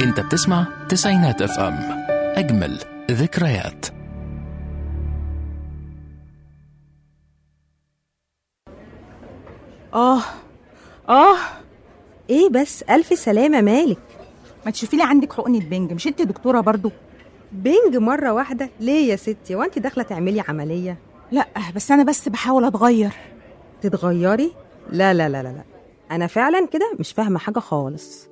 انت بتسمع تسعينات اف ام اجمل ذكريات اه اه ايه بس الف سلامه مالك ما تشوفي لي عندك حقنه بنج مش انت دكتوره برضو بنج مره واحده ليه يا ستي وانت داخله تعملي عمليه لا بس انا بس بحاول اتغير تتغيري لا لا لا لا لا انا فعلا كده مش فاهمه حاجه خالص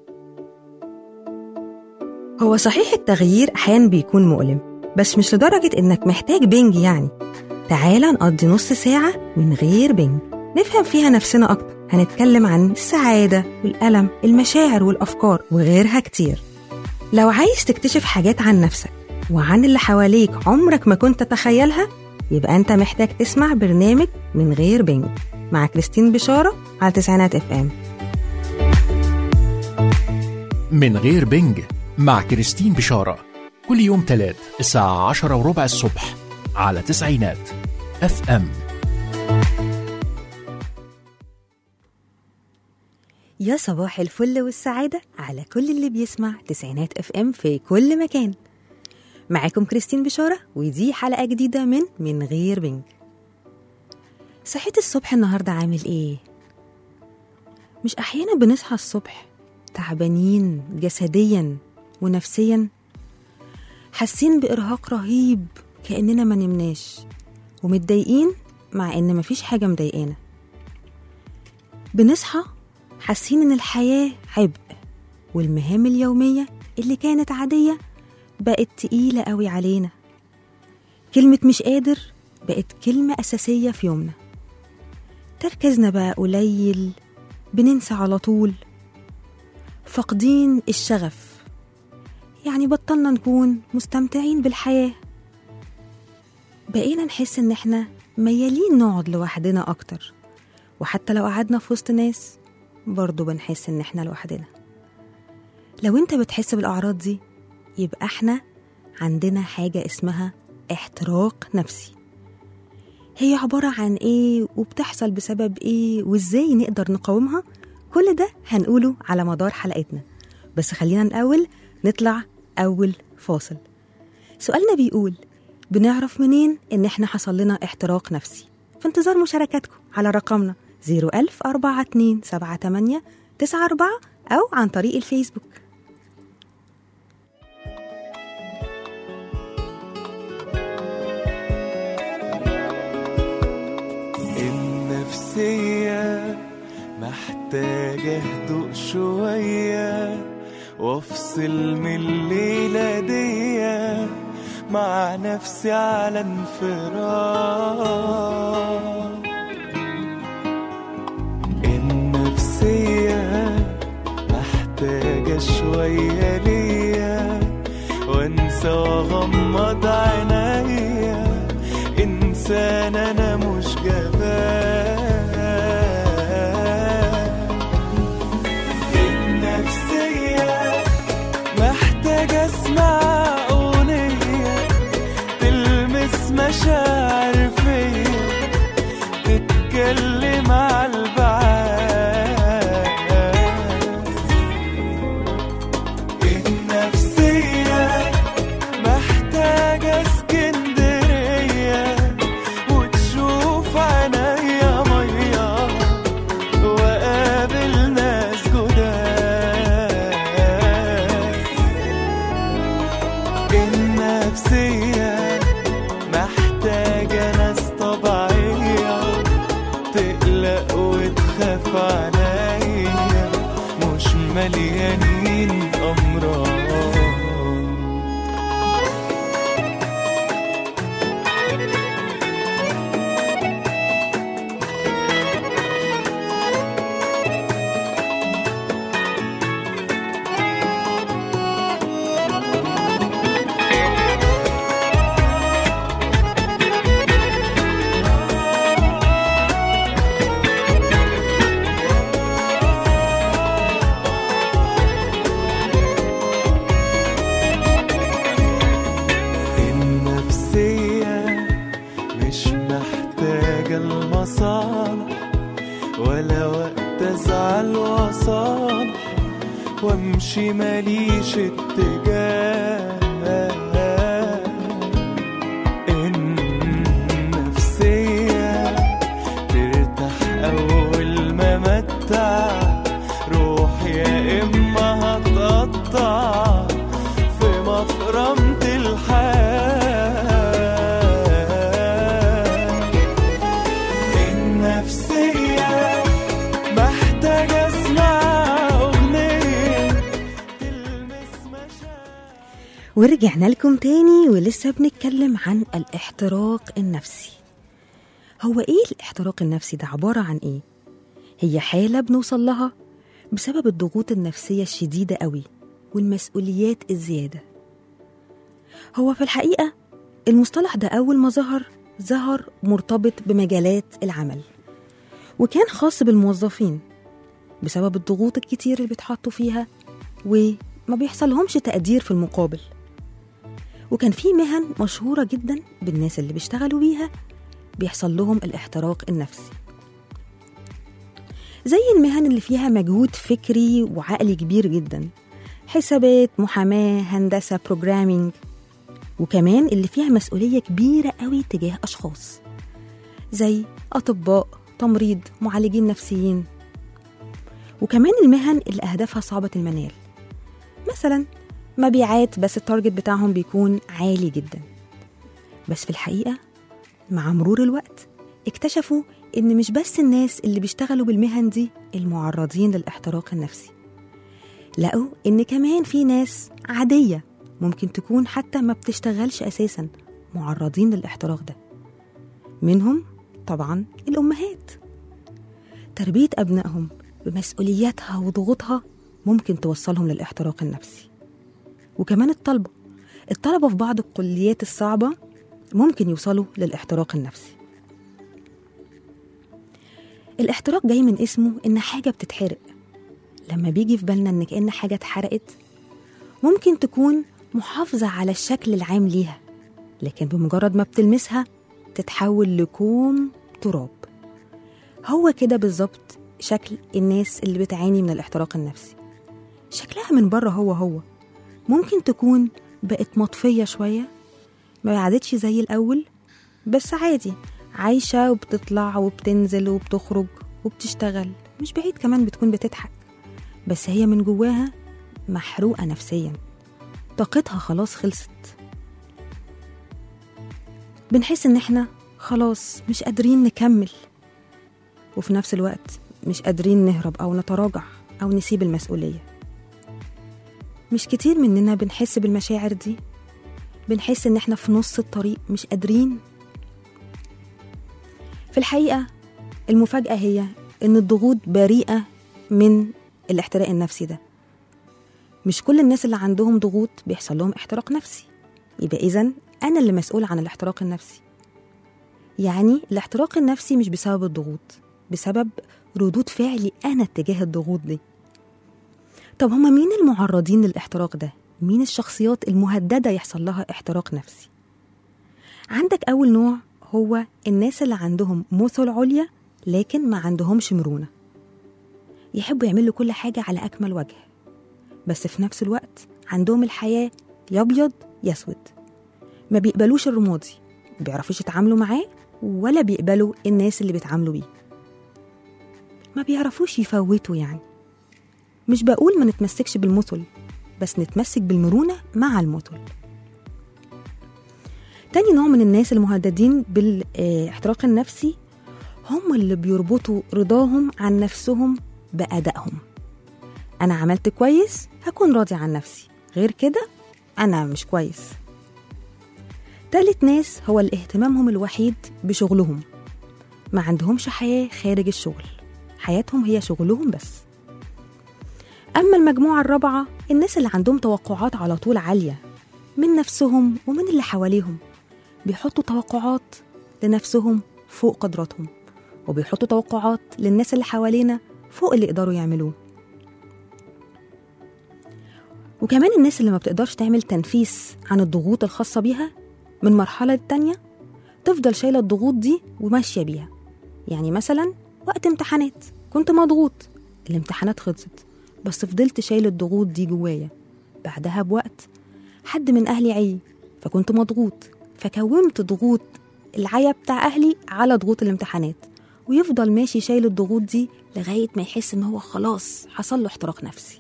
هو صحيح التغيير احيانا بيكون مؤلم بس مش لدرجه انك محتاج بنج يعني تعالى نقضي نص ساعه من غير بنج نفهم فيها نفسنا اكتر هنتكلم عن السعاده والالم المشاعر والافكار وغيرها كتير لو عايز تكتشف حاجات عن نفسك وعن اللي حواليك عمرك ما كنت تتخيلها يبقى انت محتاج تسمع برنامج من غير بنج مع كريستين بشارة على تسعينات اف ام من غير بنج مع كريستين بشارة كل يوم تلات الساعة عشرة وربع الصبح على تسعينات اف ام يا صباح الفل والسعادة على كل اللي بيسمع تسعينات اف ام في كل مكان معاكم كريستين بشارة ودي حلقة جديدة من من غير بنج صحيت الصبح النهاردة عامل ايه؟ مش أحيانا بنصحى الصبح تعبانين جسديا ونفسيا حاسين بإرهاق رهيب كأننا ما نمناش ومتضايقين مع إن مفيش حاجة مضايقانا بنصحى حاسين إن الحياة عبء والمهام اليومية اللي كانت عادية بقت تقيلة قوي علينا كلمة مش قادر بقت كلمة أساسية في يومنا تركيزنا بقى قليل بننسى على طول فاقدين الشغف يعني بطلنا نكون مستمتعين بالحياة بقينا نحس إن إحنا ميالين نقعد لوحدنا أكتر وحتى لو قعدنا في وسط ناس برضه بنحس إن إحنا لوحدنا لو أنت بتحس بالأعراض دي يبقى إحنا عندنا حاجة اسمها احتراق نفسي هي عبارة عن إيه وبتحصل بسبب إيه وإزاي نقدر نقاومها كل ده هنقوله على مدار حلقتنا بس خلينا الأول نطلع أول فاصل سؤالنا بيقول بنعرف منين إن إحنا حصل لنا احتراق نفسي في انتظار مشاركاتكم على رقمنا 01042 78 94 أو عن طريق الفيسبوك النفسية محتاجة هدوء شوية وافصل من الليلة دي مع نفسي على انفراد النفسية محتاجة شوية ليا وانسى واغمض عينيا انسان انا مش جبان النفسية محتاجة اسمع اغنية تلمس مشاعر فيا تتكلم على البعاد النفسية محتاجة اسكندرية وتشوف عينيا مية وقابل ناس جداد النفسية محتاجة ناس طبيعية تقلق وتخاف عليا مش مليانين أمراض النفسية مش محتاجة المصالح ولا وقت أزعل وأصالح وامشي ماليش اتجاه النفسية ترتاح أول ما متع روح يا إما هتقطع في مفرمة الحياة النفسية محتاجة اسمع أغنية تلمس مشاعر ورجعنا لكم تاني ولسه بنتكلم عن الاحتراق النفسي هو ايه الاحتراق النفسي ده عبارة عن ايه؟ هي حالة بنوصل لها بسبب الضغوط النفسية الشديدة قوي والمسؤوليات الزيادة هو في الحقيقة المصطلح ده أول ما ظهر ظهر مرتبط بمجالات العمل وكان خاص بالموظفين بسبب الضغوط الكتير اللي بيتحطوا فيها وما بيحصلهمش تقدير في المقابل وكان في مهن مشهورة جدا بالناس اللي بيشتغلوا بيها بيحصل لهم الاحتراق النفسي زي المهن اللي فيها مجهود فكري وعقلي كبير جدا حسابات محاماة هندسة بروجرامينج وكمان اللي فيها مسؤولية كبيرة قوي تجاه أشخاص زي أطباء تمريض معالجين نفسيين وكمان المهن اللي أهدافها صعبة المنال مثلا مبيعات بس التارجت بتاعهم بيكون عالي جدا بس في الحقيقة مع مرور الوقت اكتشفوا إن مش بس الناس اللي بيشتغلوا بالمهن دي المعرضين للاحتراق النفسي لقوا إن كمان في ناس عادية ممكن تكون حتى ما بتشتغلش أساسا معرضين للاحتراق ده منهم طبعا الأمهات تربية أبنائهم بمسؤولياتها وضغوطها ممكن توصلهم للاحتراق النفسي وكمان الطلبة الطلبة في بعض الكليات الصعبة ممكن يوصلوا للاحتراق النفسي الاحتراق جاي من اسمه إن حاجة بتتحرق لما بيجي في بالنا إن كأن حاجة اتحرقت ممكن تكون محافظة على الشكل العام ليها لكن بمجرد ما بتلمسها تتحول لكوم تراب هو كده بالظبط شكل الناس اللي بتعاني من الاحتراق النفسي شكلها من بره هو هو ممكن تكون بقت مطفية شوية ما عادتش زي الأول بس عادي عايشة وبتطلع وبتنزل وبتخرج وبتشتغل مش بعيد كمان بتكون بتضحك بس هي من جواها محروقة نفسيا طاقتها خلاص خلصت بنحس ان احنا خلاص مش قادرين نكمل وفي نفس الوقت مش قادرين نهرب او نتراجع او نسيب المسؤوليه مش كتير مننا بنحس بالمشاعر دي بنحس ان احنا في نص الطريق مش قادرين في الحقيقه المفاجاه هي ان الضغوط بريئه من الاحتراق النفسي ده مش كل الناس اللي عندهم ضغوط بيحصل لهم احتراق نفسي يبقى اذا انا اللي مسؤول عن الاحتراق النفسي يعني الاحتراق النفسي مش بسبب الضغوط بسبب ردود فعلي انا اتجاه الضغوط دي طب هما مين المعرضين للاحتراق ده مين الشخصيات المهدده يحصل لها احتراق نفسي عندك اول نوع هو الناس اللي عندهم مثل عليا لكن ما عندهمش مرونه يحبوا يعملوا كل حاجه على اكمل وجه بس في نفس الوقت عندهم الحياه يا ابيض يا اسود ما بيقبلوش الرمادي ما بيعرفوش يتعاملوا معاه ولا بيقبلوا الناس اللي بيتعاملوا بيه ما بيعرفوش يفوتوا يعني مش بقول ما نتمسكش بالمثل بس نتمسك بالمرونة مع المثل تاني نوع من الناس المهددين بالاحتراق النفسي هم اللي بيربطوا رضاهم عن نفسهم بأدائهم أنا عملت كويس هكون راضي عن نفسي غير كده أنا مش كويس تالت ناس هو اللي اهتمامهم الوحيد بشغلهم ما عندهمش حياة خارج الشغل حياتهم هي شغلهم بس أما المجموعة الرابعة الناس اللي عندهم توقعات على طول عالية من نفسهم ومن اللي حواليهم بيحطوا توقعات لنفسهم فوق قدراتهم وبيحطوا توقعات للناس اللي حوالينا فوق اللي يقدروا يعملوه وكمان الناس اللي ما بتقدرش تعمل تنفيس عن الضغوط الخاصة بيها من مرحلة تانية تفضل شايلة الضغوط دي وماشية بيها يعني مثلا وقت امتحانات كنت مضغوط الامتحانات خلصت بس فضلت شايل الضغوط دي جوايا بعدها بوقت حد من أهلي عي فكنت مضغوط فكومت ضغوط العيا بتاع أهلي على ضغوط الامتحانات ويفضل ماشي شايل الضغوط دي لغاية ما يحس إن هو خلاص حصل له احتراق نفسي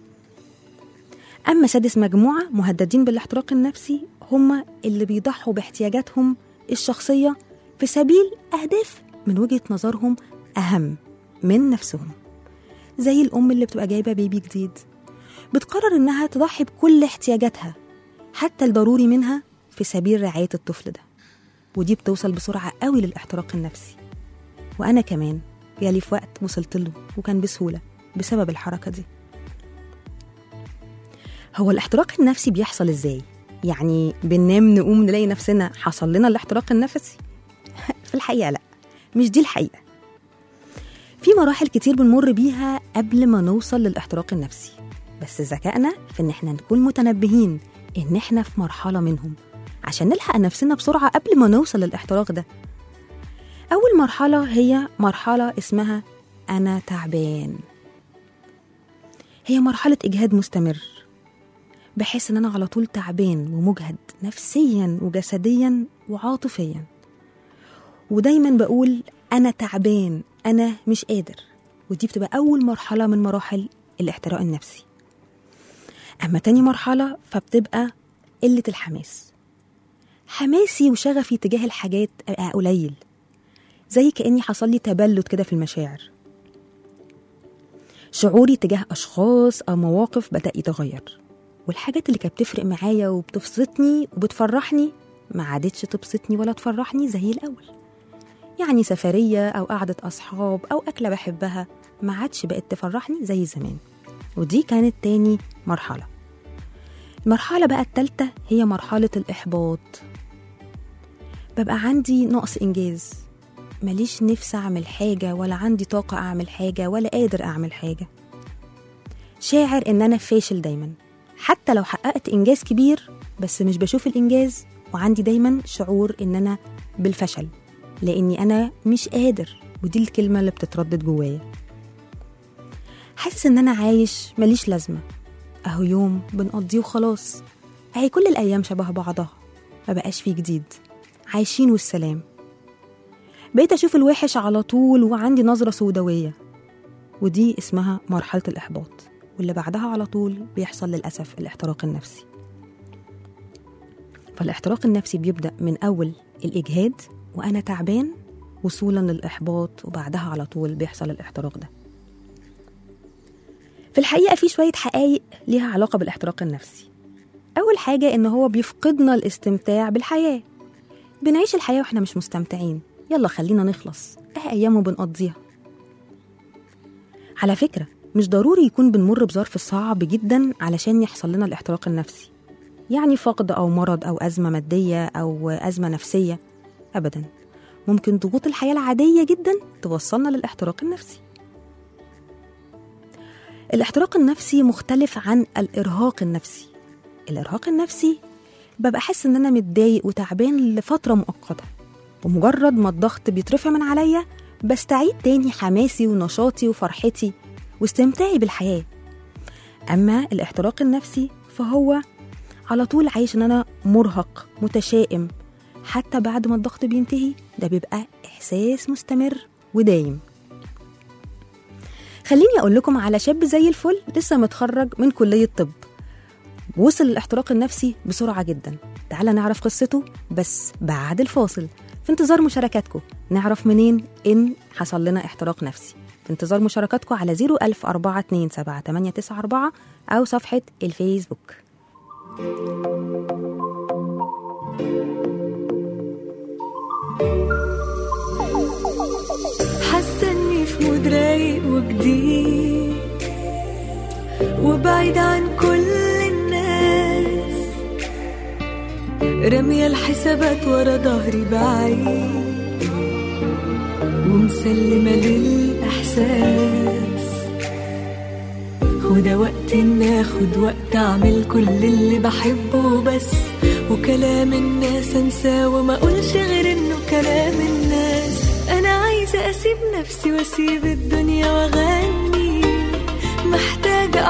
أما سادس مجموعة مهددين بالاحتراق النفسي هم اللي بيضحوا باحتياجاتهم الشخصية في سبيل أهداف من وجهة نظرهم أهم من نفسهم زي الأم اللي بتبقى جايبة بيبي جديد بتقرر إنها تضحي بكل احتياجاتها حتى الضروري منها في سبيل رعاية الطفل ده ودي بتوصل بسرعة قوي للاحتراق النفسي وأنا كمان جالي في وقت وصلت له وكان بسهولة بسبب الحركة دي هو الاحتراق النفسي بيحصل ازاي؟ يعني بننام نقوم نلاقي نفسنا حصل لنا الاحتراق النفسي؟ في الحقيقة لا مش دي الحقيقة في مراحل كتير بنمر بيها قبل ما نوصل للاحتراق النفسي بس ذكائنا في ان احنا نكون متنبهين ان احنا في مرحلة منهم عشان نلحق نفسنا بسرعة قبل ما نوصل للاحتراق ده أول مرحلة هي مرحلة اسمها أنا تعبان هي مرحلة إجهاد مستمر بحس إن أنا على طول تعبان ومجهد نفسيا وجسديا وعاطفيا ودايما بقول أنا تعبان أنا مش قادر ودي بتبقى أول مرحلة من مراحل الاحتراق النفسي أما تاني مرحلة فبتبقى قلة الحماس حماسي وشغفي تجاه الحاجات بقى قليل زي كأني حصل لي تبلد كده في المشاعر شعوري تجاه أشخاص أو مواقف بدأ يتغير والحاجات اللي كانت بتفرق معايا وبتبسطني وبتفرحني ما عادتش تبسطني ولا تفرحني زي الأول يعني سفرية أو قعدة أصحاب أو أكلة بحبها ما عادش بقت تفرحني زي زمان ودي كانت تاني مرحلة المرحلة بقى التالتة هي مرحلة الإحباط ببقى عندي نقص إنجاز ماليش نفس أعمل حاجة ولا عندي طاقة أعمل حاجة ولا قادر أعمل حاجة شاعر إن أنا فاشل دايما حتى لو حققت إنجاز كبير بس مش بشوف الإنجاز وعندي دايما شعور إن أنا بالفشل لأني أنا مش قادر ودي الكلمة اللي بتتردد جوايا حاسس إن أنا عايش ماليش لازمة أهو يوم بنقضيه وخلاص أهي كل الأيام شبه بعضها ما بقاش فيه جديد عايشين والسلام بقيت أشوف الوحش على طول وعندي نظرة سوداوية ودي اسمها مرحلة الإحباط واللي بعدها على طول بيحصل للأسف الاحتراق النفسي فالاحتراق النفسي بيبدأ من أول الإجهاد وأنا تعبان وصولا للإحباط وبعدها على طول بيحصل الاحتراق ده في الحقيقة في شوية حقائق ليها علاقة بالاحتراق النفسي أول حاجة إن هو بيفقدنا الاستمتاع بالحياة بنعيش الحياة وإحنا مش مستمتعين يلا خلينا نخلص اه أيام وبنقضيها على فكرة مش ضروري يكون بنمر بظرف صعب جدا علشان يحصل لنا الاحتراق النفسي يعني فقد أو مرض أو أزمة مادية أو أزمة نفسية أبدا ممكن ضغوط الحياة العادية جدا توصلنا للاحتراق النفسي الاحتراق النفسي مختلف عن الإرهاق النفسي الإرهاق النفسي ببقى أحس إن أنا متضايق وتعبان لفترة مؤقتة ومجرد ما الضغط بيترفع من عليا بستعيد تاني حماسي ونشاطي وفرحتي واستمتاعي بالحياة أما الاحتراق النفسي فهو على طول عايش إن أنا مرهق متشائم حتى بعد ما الضغط بينتهي ده بيبقى إحساس مستمر ودايم خليني أقول لكم على شاب زي الفل لسه متخرج من كلية طب وصل الاحتراق النفسي بسرعة جدا تعال نعرف قصته بس بعد الفاصل في انتظار مشاركاتكم نعرف منين إن حصل لنا احتراق نفسي في انتظار مشاركاتكم على 010427894 أو صفحة الفيسبوك حاسه اني في مود رايق وجديد وبعيد عن كل الناس رامية الحسابات ورا ظهري بعيد ومسلمة للإحساس وده وقت إن آخد وقت أعمل كل اللي بحبه بس وكلام الناس أنساه وما أقولش غير إنه كلام الناس أنا عايزة أسيب نفسي وأسيب الدنيا وأغني محتاجة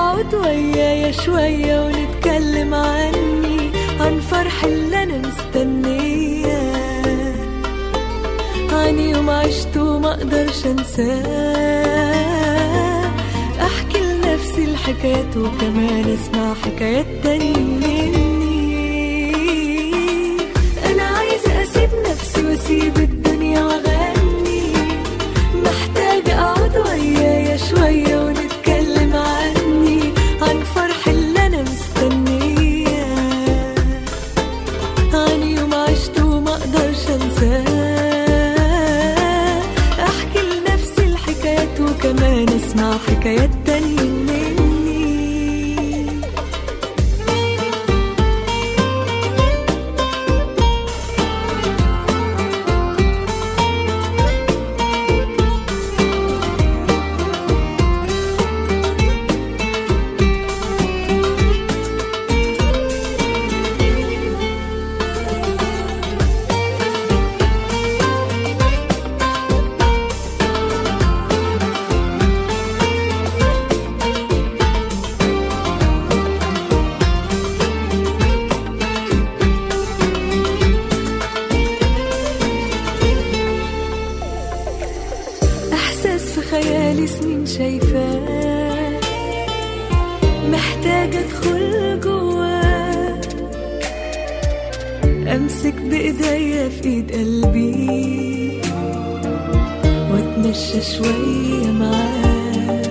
شوية ونتكلم عني عن فرح اللي أنا مستنياه عن يوم عشته ما اقدرش انساه احكي لنفسي الحكايات وكمان اسمع حكايات تاني مني انا عايزه اسيب نفسي واسيب الدنيا واغني محتاجه اقعد ويايا شويه ونتكلم عني عن فرح اللي انا مستنياه عن يوم عشته وما اقدرش انساه احكي لنفسي الحكايات وكمان اسمع حكايات تانية مني احساس في خيالي سنين شايفاه محتاجة ادخل جواه امسك بايديا في ايد قلبي واتمشى شوية معاه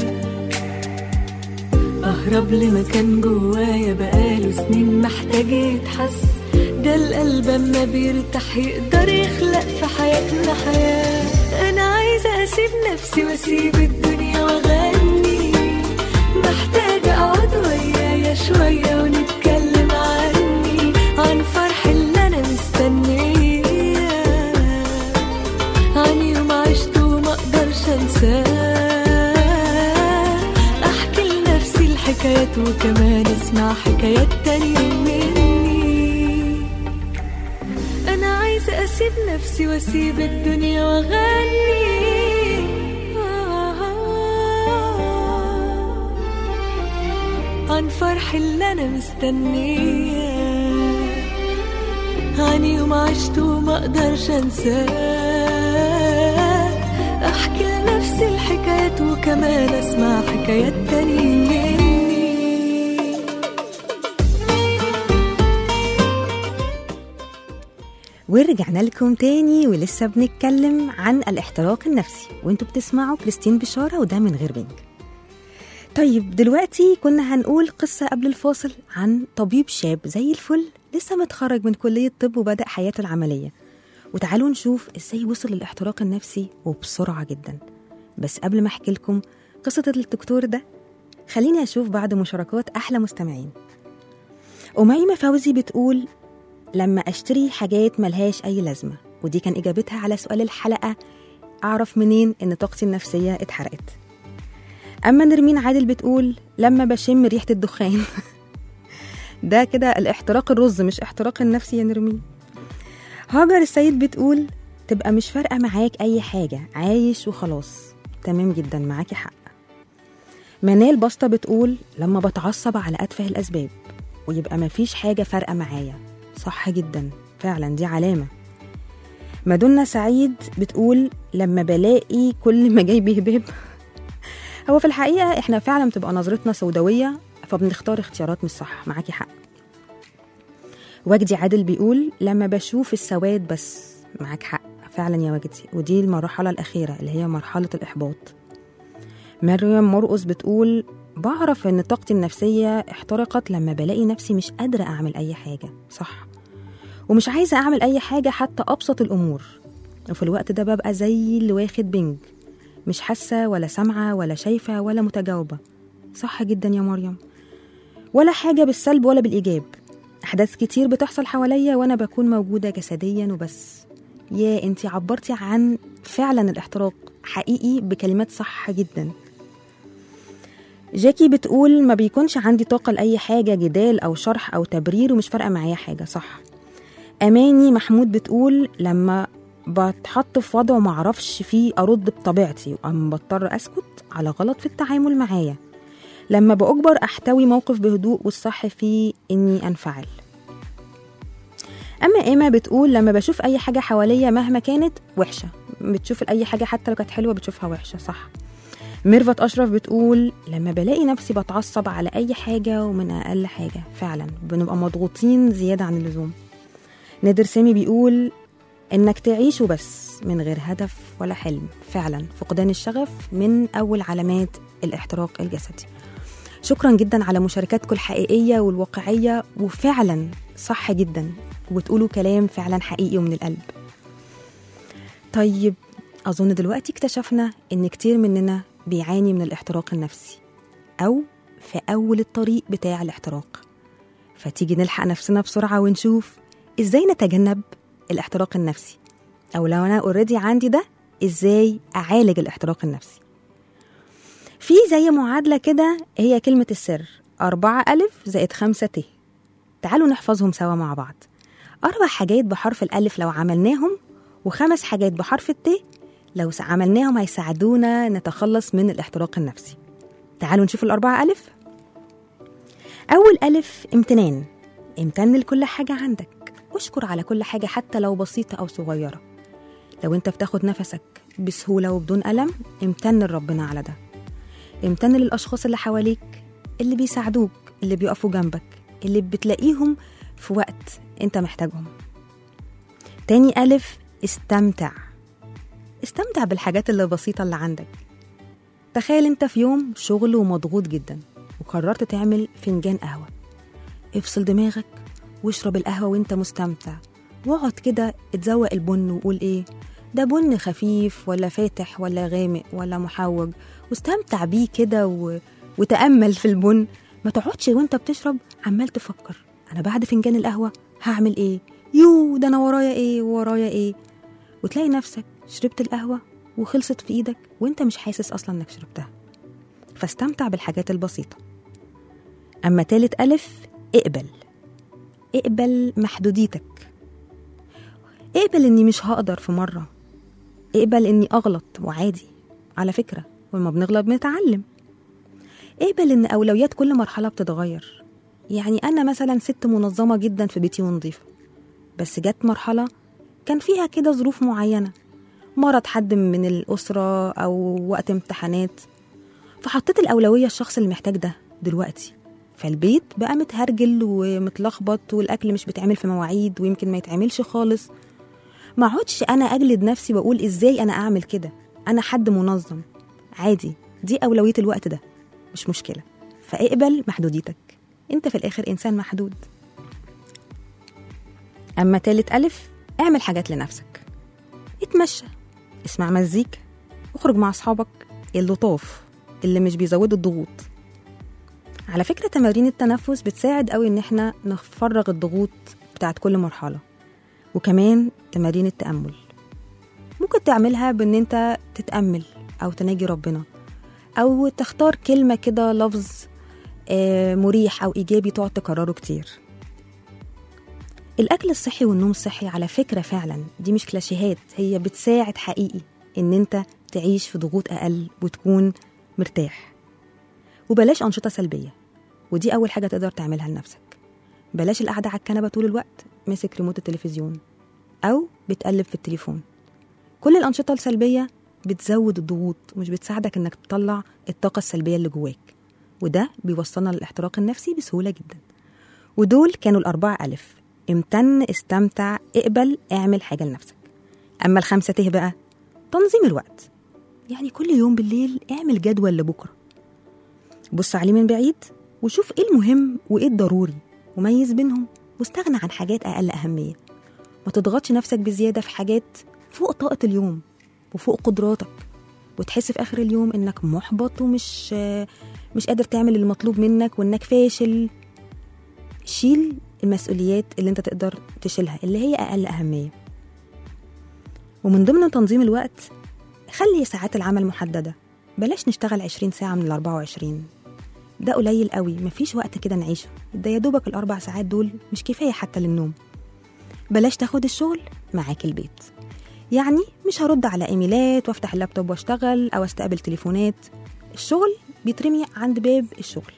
اهرب لمكان جوايا بقاله سنين محتاج يتحس ده القلب اما بيرتاح يقدر يخلق في حياتنا حياة انا عايزة اسيب نفسي واسيب الدنيا واغني محتاجة اقعد ويايا شوية ونتكلم عني عن فرح اللي انا مستنياه عن يوم عشته وما اقدرش انساه احكي لنفسي الحكايات وكمان اسمع حكايات تانية مني انا عايزة اسيب نفسي واسيب الدنيا واغني عن فرح اللي انا مستنياه عن يوم عشته وما اقدرش انساه احكي لنفسي الحكايات وكمان اسمع حكايات تانية مني ورجعنا لكم تاني ولسه بنتكلم عن الاحتراق النفسي وانتوا بتسمعوا كريستين بشارة وده من غير بنك طيب دلوقتي كنا هنقول قصة قبل الفاصل عن طبيب شاب زي الفل لسه متخرج من كلية طب وبدأ حياته العملية وتعالوا نشوف ازاي وصل للاحتراق النفسي وبسرعة جدا بس قبل ما احكي لكم قصة الدكتور ده خليني اشوف بعض مشاركات احلى مستمعين أميمة فوزي بتقول لما أشتري حاجات ملهاش أي لازمة ودي كان إجابتها على سؤال الحلقة أعرف منين إن طاقتي النفسية اتحرقت أما نرمين عادل بتقول لما بشم ريحة الدخان ده كده الاحتراق الرز مش احتراق النفسي يا نرمين هاجر السيد بتقول تبقى مش فارقة معاك أي حاجة عايش وخلاص تمام جدا معاكي حق منال بسطة بتقول لما بتعصب على أتفه الأسباب ويبقى مفيش حاجة فارقة معايا صح جدا فعلا دي علامة مادونا سعيد بتقول لما بلاقي كل ما جاي بهباب هو في الحقيقة احنا فعلا بتبقى نظرتنا سوداوية فبنختار اختيارات مش صح معاكي حق وجدي عادل بيقول لما بشوف السواد بس معاك حق فعلا يا وجدي ودي المرحلة الأخيرة اللي هي مرحلة الإحباط مريم مرقص بتقول بعرف ان طاقتي النفسية احترقت لما بلاقي نفسي مش قادرة اعمل اي حاجة صح ومش عايزة اعمل اي حاجة حتى ابسط الامور وفي الوقت ده ببقى زي اللي واخد بنج مش حاسة ولا سامعة ولا شايفة ولا متجاوبة صح جدا يا مريم ولا حاجة بالسلب ولا بالإيجاب أحداث كتير بتحصل حواليا وأنا بكون موجودة جسديا وبس يا انتي عبرتي عن فعلا الاحتراق حقيقي بكلمات صح جدا جاكي بتقول ما بيكونش عندي طاقة لأي حاجة جدال أو شرح أو تبرير ومش فارقة معايا حاجة صح أماني محمود بتقول لما بتحط في وضع معرفش فيه أرد بطبيعتي وأما بضطر أسكت على غلط في التعامل معايا لما بأجبر أحتوي موقف بهدوء والصح فيه إني أنفعل أما إيما بتقول لما بشوف أي حاجة حواليا مهما كانت وحشة بتشوف أي حاجة حتى لو كانت حلوة بتشوفها وحشة صح ميرفت أشرف بتقول لما بلاقي نفسي بتعصب على أي حاجة ومن أقل حاجة فعلا بنبقى مضغوطين زيادة عن اللزوم نادر سامي بيقول إنك تعيش وبس من غير هدف ولا حلم فعلا فقدان الشغف من أول علامات الاحتراق الجسدي شكرا جدا على مشاركاتكم الحقيقية والواقعية وفعلا صح جدا وبتقولوا كلام فعلا حقيقي ومن القلب طيب أظن دلوقتي اكتشفنا إن كتير مننا بيعاني من الاحتراق النفسي أو في أول الطريق بتاع الاحتراق فتيجي نلحق نفسنا بسرعة ونشوف إزاي نتجنب الاحتراق النفسي أو لو أنا اوريدي عندي ده إزاي أعالج الاحتراق النفسي في زي معادلة كده هي كلمة السر أربعة ألف زائد خمسة ت تعالوا نحفظهم سوا مع بعض أربع حاجات بحرف الألف لو عملناهم وخمس حاجات بحرف الت لو س- عملناهم هيساعدونا نتخلص من الاحتراق النفسي تعالوا نشوف الأربعة ألف أول ألف امتنان امتن لكل حاجة عندك واشكر على كل حاجة حتى لو بسيطة أو صغيرة لو انت بتاخد نفسك بسهولة وبدون ألم امتن لربنا على ده امتن للأشخاص اللي حواليك اللي بيساعدوك اللي بيقفوا جنبك اللي بتلاقيهم في وقت انت محتاجهم تاني ألف استمتع استمتع بالحاجات اللي بسيطة اللي عندك تخيل انت في يوم شغل ومضغوط جدا وقررت تعمل فنجان قهوة افصل دماغك واشرب القهوة وانت مستمتع واقعد كده اتذوق البن وقول ايه ده بن خفيف ولا فاتح ولا غامق ولا محوج واستمتع بيه كده و... وتأمل في البن ما تقعدش وانت بتشرب عمال تفكر انا بعد فنجان القهوة هعمل ايه يو ده انا ورايا ايه ورايا ايه وتلاقي نفسك شربت القهوة وخلصت في ايدك وانت مش حاسس اصلا انك شربتها فاستمتع بالحاجات البسيطة اما تالت الف اقبل اقبل محدوديتك اقبل اني مش هقدر في مرة اقبل اني اغلط وعادي على فكرة ولما بنغلط بنتعلم اقبل ان اولويات كل مرحلة بتتغير يعني انا مثلا ست منظمة جدا في بيتي ونظيفة بس جت مرحلة كان فيها كده ظروف معينة مرض حد من الأسرة أو وقت امتحانات فحطيت الأولوية الشخص اللي محتاج ده دلوقتي فالبيت بقى متهرجل ومتلخبط والأكل مش بيتعمل في مواعيد ويمكن ما يتعملش خالص ما اقعدش أنا أجلد نفسي وأقول إزاي أنا أعمل كده أنا حد منظم عادي دي أولوية الوقت ده مش مشكلة فاقبل محدوديتك أنت في الآخر إنسان محدود أما تالت ألف اعمل حاجات لنفسك اتمشى اسمع مزيكا اخرج مع أصحابك اللطاف اللي مش بيزودوا الضغوط على فكرة تمارين التنفس بتساعد قوي إن احنا نفرغ الضغوط بتاعت كل مرحلة وكمان تمارين التأمل ممكن تعملها بإن أنت تتأمل أو تناجي ربنا أو تختار كلمة كده لفظ آه، مريح أو إيجابي تقعد تكرره كتير الأكل الصحي والنوم الصحي على فكرة فعلا دي مش كلاشيهات هي بتساعد حقيقي إن أنت تعيش في ضغوط أقل وتكون مرتاح وبلاش أنشطة سلبية ودي أول حاجة تقدر تعملها لنفسك بلاش القعدة على الكنبة طول الوقت ماسك ريموت التلفزيون أو بتقلب في التليفون كل الأنشطة السلبية بتزود الضغوط مش بتساعدك إنك تطلع الطاقة السلبية اللي جواك وده بيوصلنا للاحتراق النفسي بسهولة جدا ودول كانوا الأربعة ألف امتن استمتع اقبل اعمل حاجة لنفسك أما الخمسة ته بقى تنظيم الوقت يعني كل يوم بالليل اعمل جدول لبكرة بص عليه من بعيد وشوف ايه المهم وايه الضروري وميز بينهم واستغنى عن حاجات أقل أهمية ما تضغطش نفسك بزيادة في حاجات فوق طاقة اليوم وفوق قدراتك وتحس في آخر اليوم إنك محبط ومش مش قادر تعمل المطلوب منك وإنك فاشل شيل المسؤوليات اللي انت تقدر تشيلها اللي هي أقل أهمية ومن ضمن تنظيم الوقت خلي ساعات العمل محددة بلاش نشتغل 20 ساعة من ال 24 ده قليل قوي مفيش وقت كده نعيشه ده يا دوبك الأربع ساعات دول مش كفاية حتى للنوم بلاش تاخد الشغل معاك البيت يعني مش هرد على ايميلات وافتح اللابتوب واشتغل او استقبل تليفونات الشغل بيترمي عند باب الشغل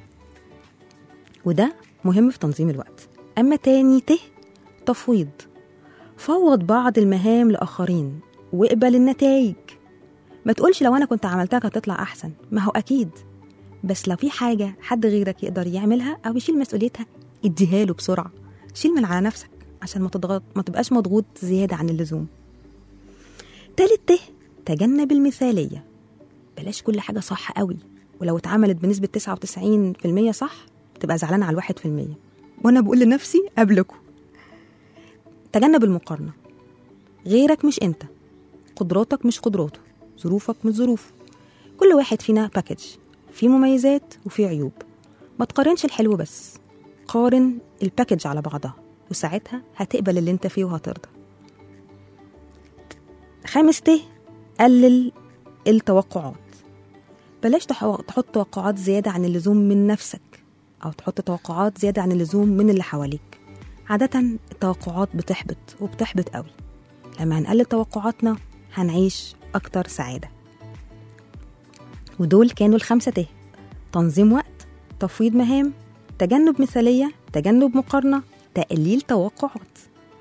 وده مهم في تنظيم الوقت أما تاني ته تفويض فوض بعض المهام لآخرين واقبل النتائج ما تقولش لو أنا كنت عملتها كانت تطلع أحسن ما هو أكيد بس لو في حاجة حد غيرك يقدر يعملها أو يشيل مسؤوليتها اديها له بسرعة شيل من على نفسك عشان ما تضغط ما تبقاش مضغوط زيادة عن اللزوم تالت ته تجنب المثالية بلاش كل حاجة صح قوي ولو اتعملت بنسبة 99% صح تبقى زعلان على الواحد في المية وأنا بقول لنفسي قبلكم تجنب المقارنة غيرك مش أنت قدراتك مش قدراته ظروفك مش ظروفه كل واحد فينا باكج في مميزات وفي عيوب ما تقارنش الحلو بس قارن الباكج على بعضها وساعتها هتقبل اللي انت فيه وهترضى خامس ته قلل التوقعات بلاش تحو- تحط توقعات زيادة عن اللزوم من نفسك أو تحط توقعات زيادة عن اللزوم من اللي حواليك عادة التوقعات بتحبط وبتحبط قوي لما هنقلل توقعاتنا هنعيش أكتر سعادة ودول كانوا الخمسة ته تنظيم وقت تفويض مهام تجنب مثالية تجنب مقارنة تقليل توقعات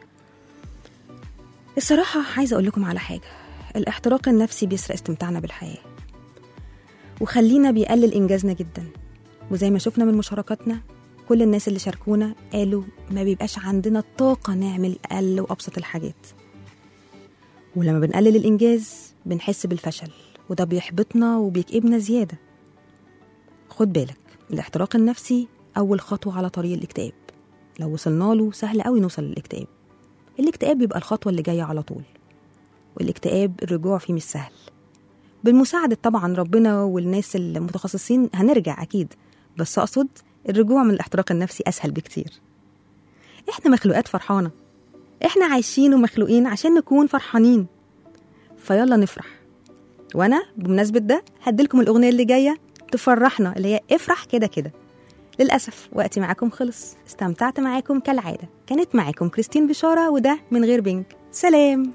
الصراحة عايزة أقول لكم على حاجة الاحتراق النفسي بيسرق استمتاعنا بالحياة وخلينا بيقلل إنجازنا جدا وزي ما شفنا من مشاركاتنا كل الناس اللي شاركونا قالوا ما بيبقاش عندنا الطاقة نعمل أقل وأبسط الحاجات ولما بنقلل الإنجاز بنحس بالفشل وده بيحبطنا وبيكئبنا زيادة خد بالك الاحتراق النفسي أول خطوة على طريق الاكتئاب لو وصلنا له سهل قوي نوصل للاكتئاب الاكتئاب بيبقى الخطوة اللي جاية على طول والاكتئاب الرجوع فيه مش سهل بالمساعدة طبعا ربنا والناس المتخصصين هنرجع أكيد بس أقصد الرجوع من الاحتراق النفسي أسهل بكتير إحنا مخلوقات فرحانة إحنا عايشين ومخلوقين عشان نكون فرحانين فيلا نفرح وأنا بمناسبة ده هديلكم الأغنية اللي جاية تفرحنا اللي هي افرح كده كده للأسف وقتي معاكم خلص استمتعت معاكم كالعادة كانت معاكم كريستين بشارة وده من غير بنك سلام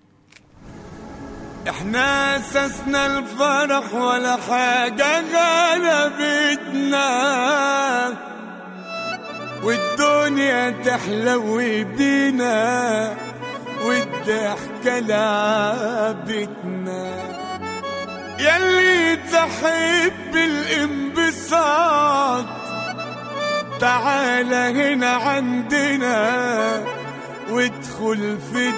احنا اسسنا الفرح ولا حاجة غلبتنا والدنيا تحلو بينا والضحكة لعبتنا يلي تحب الانبساط تعال هنا عندنا وادخل في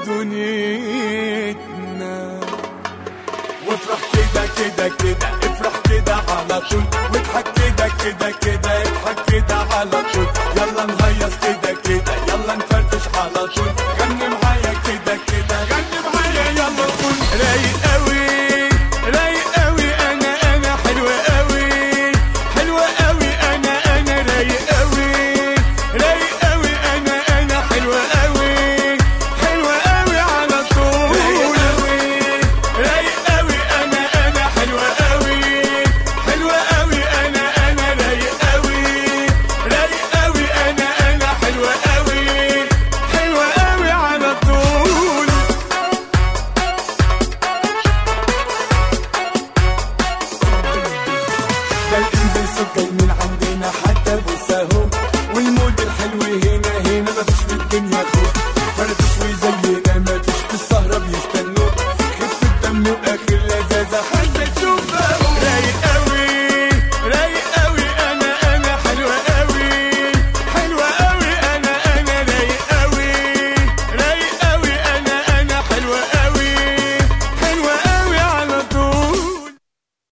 دنيتنا وافرح كده كده كده افرح كده على طول واضحك كده كده كده اضحك كده على طول يلا نهيص كده كده يلا نفرفش على طول غني معايا كده كده غني معايا يلا قول رايق قوي رايق قوي انا انا حلوة قوي حلوة قوي انا انا رايق قوي رايق قوي انا انا حلوة قوي حلوة قوي على طول رايق قوي انا انا حلوة قوي حلوة قوي انا انا رايق قوي رايق قوي انا انا حلوة قوي حلوة قوي على طول ده الانبساط جاي من عندنا حتى بوساهم والمود الحلو هنا هنا مفيش في الدنيا خوف